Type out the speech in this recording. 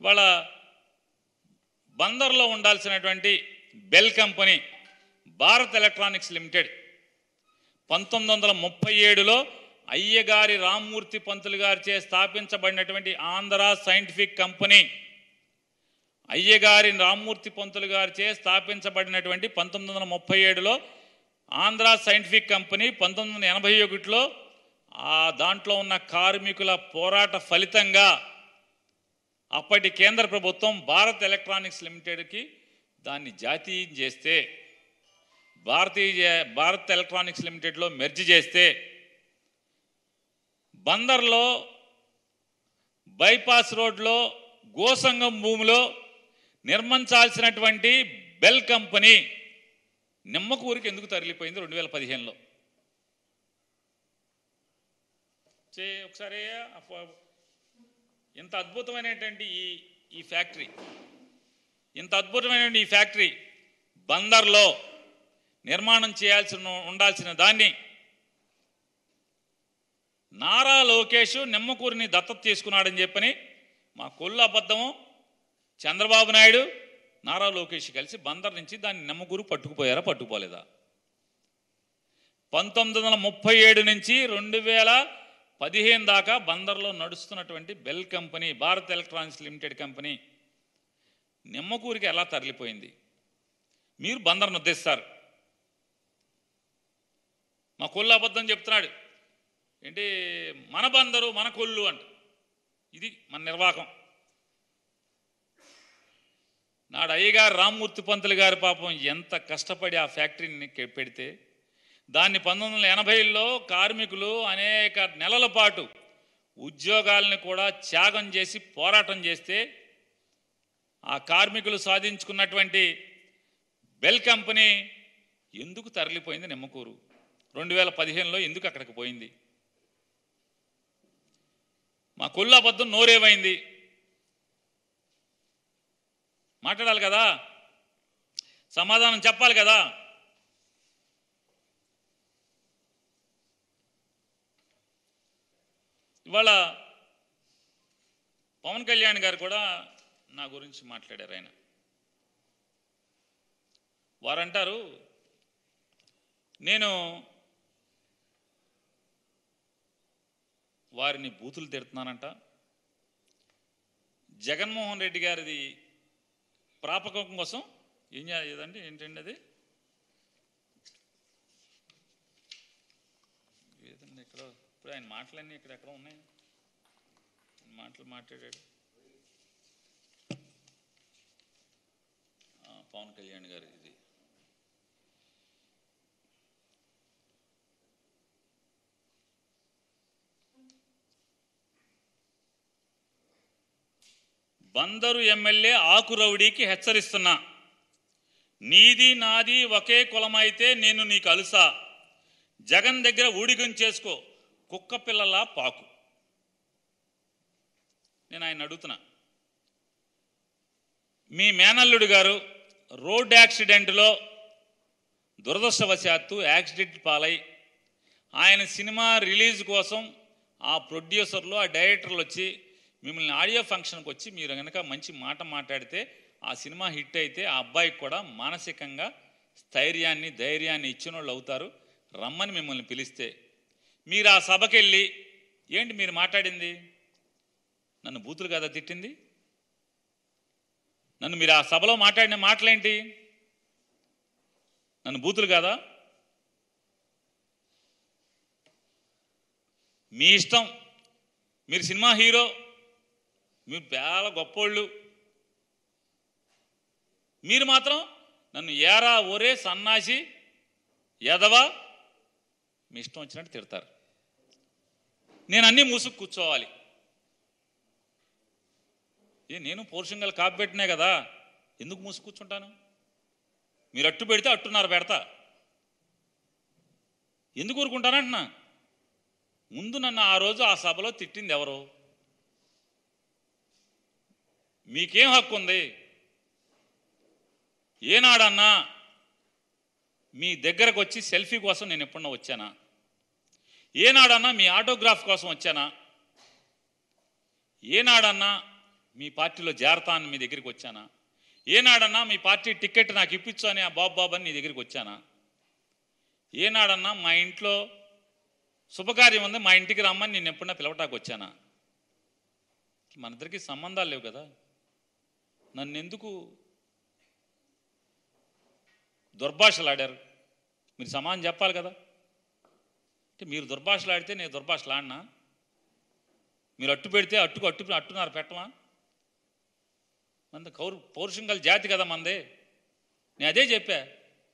వాళ్ళ బందర్లో ఉండాల్సినటువంటి BEL company Bharat electronics limited పంతొమ్మిది వందల ముప్పై ఏడులో అయ్యగారి రామ్మూర్తి పంతులు గారిచే స్థాపించబడినటువంటి ఆంధ్ర సైంటిఫిక్ కంపెనీ అయ్యగారి రామ్మూర్తి పంతులు గారిచే స్థాపించబడినటువంటి పంతొమ్మిది వందల ముప్పై ఏడులో ఆంధ్ర సైంటిఫిక్ కంపెనీ పంతొమ్మిది వందల ఎనభై ఒకటిలో ఆ దాంట్లో ఉన్న కార్మికుల పోరాట ఫలితంగా అప్పటి కేంద్ర ప్రభుత్వం భారత్ ఎలక్ట్రానిక్స్ లిమిటెడ్కి దాన్ని జాతీయం చేస్తే భారతీయ భారత్ ఎలక్ట్రానిక్స్ లిమిటెడ్లో మెర్జ్ చేస్తే బందర్లో బైపాస్ రోడ్లో గోసంగం భూమిలో నిర్మించాల్సినటువంటి బెల్ కంపెనీ నిమ్మకూరికి ఎందుకు తరలిపోయింది రెండు వేల పదిహేనులో చే ఒకసారి ఆ ఫో- ఇంత అద్భుతమైనటువంటి ఈ ఈ ఫ్యాక్టరీ ఇంత అద్భుతమైనటువంటి ఈ ఫ్యాక్టరీ బందర్లో నిర్మాణం చేయాల్సిన ఉండాల్సిన దాన్ని నారా లోకేష్ నిమ్మకూరిని దత్తత తీసుకున్నాడని చెప్పని మా కొల్లు అబద్ధము చంద్రబాబు నాయుడు నారా లోకేష్ కలిసి బందర్ నుంచి దాన్ని నిమ్మకూరు పట్టుకుపోయారా పట్టుకుపోలేదా పంతొమ్మిది వందల ముప్పై ఏడు నుంచి రెండు వేల పదిహేను దాకా బందర్లో నడుస్తున్నటువంటి BEL company Bharat electronics limited company నిమ్మకూరికి ఎలా తరలిపోయింది మీరు బందర్ను ఉద్దేశిస్తారు మా కొల్లు అబద్ధం చెప్తున్నాడు ఏంటి మన బందరు మన కొల్లు అంట ఇది మన నిర్వాహకం నాడు అయ్యగారు రామ్మూర్తి పంతులు గారి పాపం ఎంత కష్టపడి ఆ ఫ్యాక్టరీని కె- పెడితే దాన్ని పంతొమ్మిది వందల ఎనభైలో కార్మికులు అనేక నెలల పాటు ఉద్యోగాలను కూడా త్యాగం చేసి పోరాటం చేస్తే ఆ కార్మికులు సాధించుకున్నటువంటి బెల్ కంపెనీ ఎందుకు తరలిపోయింది నిమ్మకూరు రెండు వేల పదిహేనులో ఎందుకు అక్కడికి పోయింది మా కొల్లు అబద్ధం నోరేమైంది మాట్లాడాలి కదా సమాధానం చెప్పాలి కదా ఇవాళ పవన్ కళ్యాణ్ గారు కూడా నా గురించి మాట్లాడారు ఆయన వారంటారు నేను వారిని బూతులు తిడుతున్నానంట జగన్మోహన్ రెడ్డి గారిది ప్రాపకం కోసం ఏం చేదండి ఏంటండి అది ఏదండి ఇక్కడ ఇప్పుడు ఆయన మాటలన్నీ ఇక్కడ ఎక్కడ ఉన్నాయి ఆయన మాటలు మాట్లాడాడు ఆ, పవన్ కళ్యాణ్ గారి ఇది బందరు ఎమ్మెల్యే ఆకురౌడీకి హెచ్చరిస్తున్నా నీది నాది ఒకే కులమైతే నేను నీకు అలుసా జగన్ దగ్గర ఊడిగం చేసుకో కుక్క పిల్లలా పాకు నేను ఆయన అడుగుతున్నా మీ మేనల్లుడు గారు రోడ్ యాక్సిడెంట్లో దురదృష్టవశాత్తు యాక్సిడెంట్ పాలై ఆయన సినిమా రిలీజ్ కోసం ఆ ప్రొడ్యూసర్లు ఆ డైరెక్టర్లు వచ్చి మిమ్మల్ని ఆడియో ఫంక్షన్కి వచ్చి మీరు కనుక మంచి మాట మాట్లాడితే ఆ సినిమా హిట్ అయితే ఆ అబ్బాయికి కూడా మానసికంగా స్థైర్యాన్ని ధైర్యాన్ని ఇచ్చిన వాళ్ళు అవుతారు రమ్మని మిమ్మల్ని పిలిస్తే మీరు ఆ సభకి వెళ్ళి ఏంటి మీరు మాట్లాడింది నన్ను బూతులు కదా తిట్టింది నన్ను మీరు ఆ సభలో మాట్లాడిన మాటలేంటి నన్ను బూతులు కాదా మీ ఇష్టం మీరు సినిమా హీరో మీరు చాలా గొప్పోళ్ళు మీరు మాత్రం నన్ను ఏరా ఒరే సన్నాసి ఎదవా మీ ఇష్టం వచ్చినట్టు తిడతారు నేను అన్నీ మూసుకు కూర్చోవాలి ఏ నేను పౌరుషంగా కాపీ పెట్టినే కదా ఎందుకు మూసుకు కూర్చుంటాను మీరు అట్టు పెడితే అట్టున్నారు పెడతా ఎందుకు ఊరుకుంటానంటున్నా ముందు నన్ను ఆ రోజు ఆ సభలో తిట్టింది ఎవరు మీకేం హక్కు ఉంది ఏనాడన్నా మీ దగ్గరకు వచ్చి సెల్ఫీ కోసం నేను ఎప్పుడన్నా వచ్చానా ఏనాడన్నా మీ ఆటోగ్రాఫ్ కోసం వచ్చానా ఏనాడన్నా మీ పార్టీలో చేరతా అని మీ దగ్గరికి వచ్చానా ఏనాడన్నా మీ పార్టీ టికెట్ నాకు ఇప్పించు అని ఆ బాబు బాబు అని నీ దగ్గరికి వచ్చానా ఏనాడన్నా మా ఇంట్లో శుభకార్యం ఉంది మా ఇంటికి రమ్మని నేను ఎప్పుడన్నా పిలవటానికి వచ్చానా మన ఇద్దరికి సంబంధాలు లేవు కదా నన్ను ఎందుకు దుర్భాషలాడారు మీరు సమానం చెప్పాలి కదా అంటే మీరు దుర్భాషలాడితే నేను దుర్భాషలాడినా మీరు అట్టు పెడితే అట్టుకు అట్టు అట్టున్నారు పెట్టమా మంది కౌరు పౌరుషం గల జాతి కదా మందే నేను అదే చెప్పా